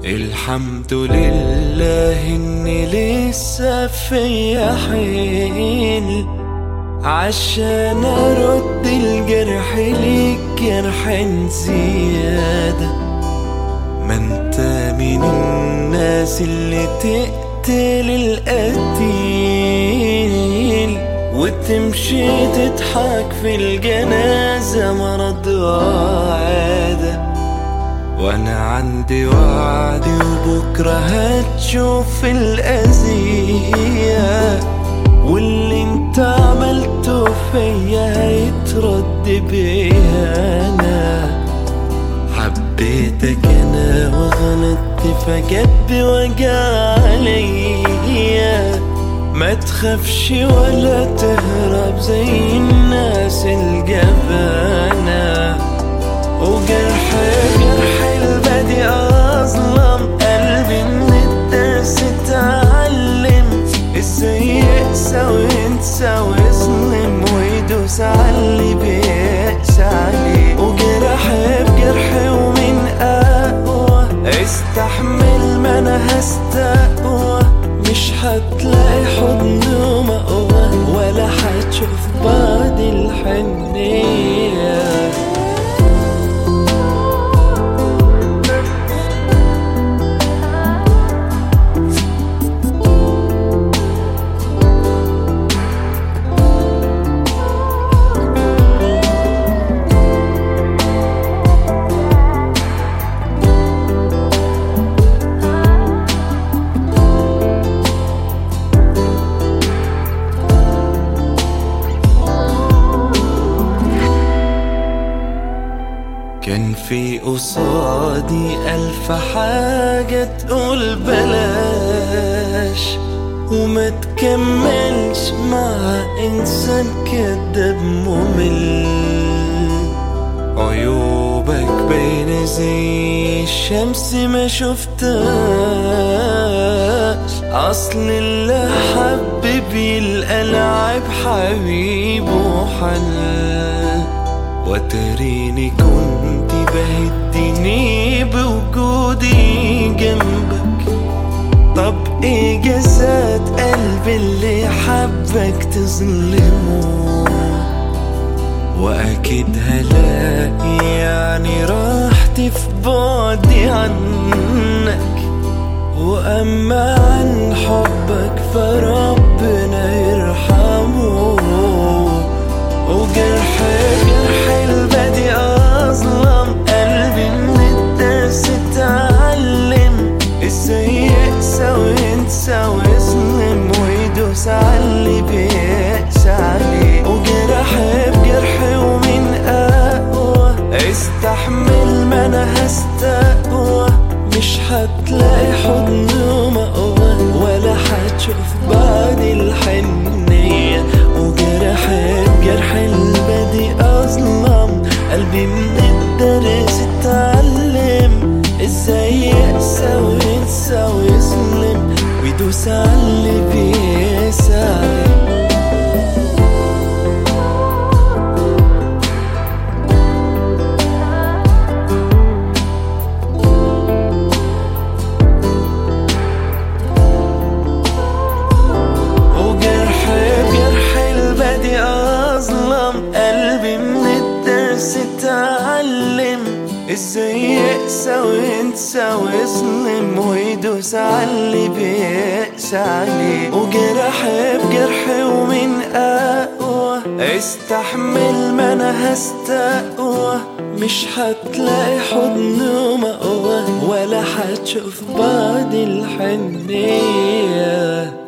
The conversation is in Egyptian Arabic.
الحمد لله اني لسه فيا حيل عشان ارد الجرح ليك جرح زيادة ما انت من الناس اللي تقتل القتيل وتمشي تضحك في الجنازة مرض وعادة وانا عندي وعدي وبكرة هتشوف الأذية واللي انت عملته فيا هيترد بيا انا حبيتك انا وغلطت فجت بوجع عليا ما تخافش ولا تهرب زي الناس الجبانة وجرح جرح البدي أظلم قلبي من الدرس اتعلم ازاي يقسى وينسى ويظلم ويدوس على اللي بيقسى عليه وجرح بجرح ومن أقوى استحمل ما أنا هستقوى مش هتلاقي حضن ومقوى ولا هتشوف بعد الحنية كان في قصادي ألف حاجة تقول بلاش وما تكملش مع إنسان كداب ممل عيوبك باينة زي الشمس ما شفتهاش أصل اللي حبب يلقى العيب حبيبه حل وتريني كنت بهدني بوجودي جنبك طب ايه جزات قلبي اللي حبك تظلمه واكيد هلاقي يعني راحتي في بعدي عنك واما عن حبك فربنا يرحمه وجرح جرح البدي أظلم قلبي من الدرس اتعلم ازاي يقسى وينسى ويظلم ويدوس على اللي بيقسى عليه وجرح بجرح ومن أقوى استحمل ما أنا هستقوى مش هتلاقي حضن ومقوى ولا هتشوف بعد الحنية وجرح بجرح البدي أظلم قلبي من الدرس اتعلم ازاي يقسى وينسى ويظلم ويدوس على اللي بيقسى عليه وجرح بجرح البدي أظلم قلبي من الدرس اتعلم ازاي يقسى وينسى ويظلم ويدوس على اللي بيقسى عليه وجرح بجرح ومن أقوى استحمل ما أنا هستقوى مش هتلاقي حضن ومقوى ولا هتشوف بعد الحنية